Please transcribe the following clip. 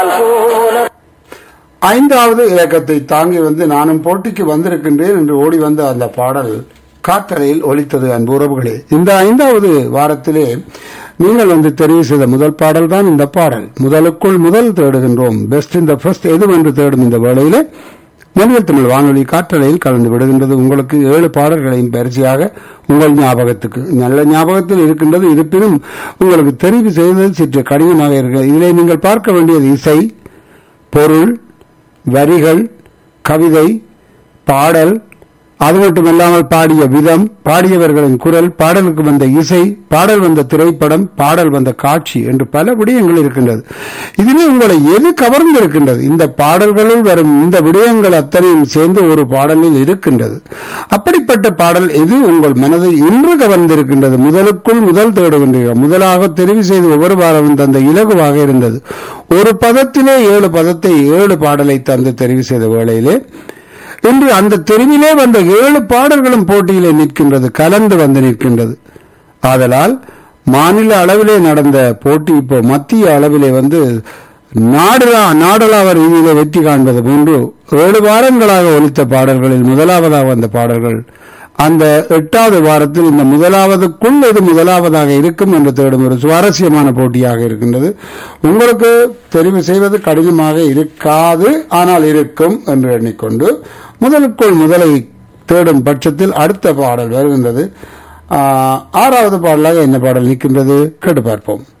ஐந்தாவது இலக்கத்தை தாங்கி வந்து நானும் போட்டிக்கு வந்திருக்கின்றேன் என்று ஓடி வந்த அந்த பாடல் காற்றலையில் ஒலித்தது அன்பு உறவுகளே இந்த ஐந்தாவது வாரத்திலே நீங்கள் வந்து தெரிவு செய்த முதல் பாடல் தான் இந்த பாடல் முதலுக்குள் முதல் தேடுகின்றோம் பெஸ்ட் இந்த ஃபர்ஸ்ட் எதுவென்று தேடும் இந்த வேளையிலே மொழியல் தமிழ் வானொலி காற்றலையில் கலந்து விடுகின்றது உங்களுக்கு ஏழு பாடல்களையும் பரிசையாக உங்கள் ஞாபகத்துக்கு நல்ல ஞாபகத்தில் இருக்கின்றது இருப்பினும் உங்களுக்கு தெரிவு செய்தது சற்று கடினமாக இருக்கிறது இதிலே நீங்கள் பார்க்க வேண்டியது இசை பொருள் வரிகள் கவிதை பாடல் அது மட்டுமல்லாமல் பாடிய விதம் பாடியவர்களின் குரல் பாடலுக்கு வந்த இசை பாடல் வந்த திரைப்படம் பாடல் வந்த காட்சி என்று பல விடயங்கள் இருக்கின்றது இதிலே உங்களை எது கவர்ந்து இருக்கின்றது இந்த பாடல்களில் வரும் இந்த விடயங்கள் அத்தனையும் சேர்ந்து ஒரு பாடலில் இருக்கின்றது அப்படிப்பட்ட பாடல் எது உங்கள் மனதை இன்று கவர்ந்திருக்கின்றது முதலுக்குள் முதல் தேடுகின்றீர்கள் முதலாக தெரிவு செய்து ஒவ்வொரு வாரமும் தந்த இலகுவாக இருந்தது ஒரு பதத்திலே ஏழு பதத்தை ஏழு பாடலை தந்து தெரிவு செய்த வேளையிலே இன்று அந்த தெருவிலே வந்த ஏழு பாடல்களும் போட்டியிலே நிற்கின்றது கலந்து வந்து நிற்கின்றது ஆதலால் மாநில அளவிலே நடந்த போட்டி இப்போ மத்திய அளவிலே வந்து நாடுலா நாடளாவ ரீதியிலே வெற்றி காண்பது போன்று ஏழு வாரங்களாக ஒலித்த பாடல்களில் முதலாவதாக வந்த பாடல்கள் அந்த எட்டாவது வாரத்தில் இந்த முதலாவதுக்குள் எது முதலாவதாக இருக்கும் என்று தேடும் ஒரு சுவாரஸ்யமான போட்டியாக இருக்கின்றது உங்களுக்கு தெரிவு செய்வது கடினமாக இருக்காது ஆனால் இருக்கும் என்று எண்ணிக்கொண்டு முதலுக்குள் முதலை தேடும் பட்சத்தில் அடுத்த பாடல் வருகின்றது ஆஹ், ஆறாவது பாடலாக என்ன பாடல் நிற்கின்றது கேட்டு பார்ப்போம்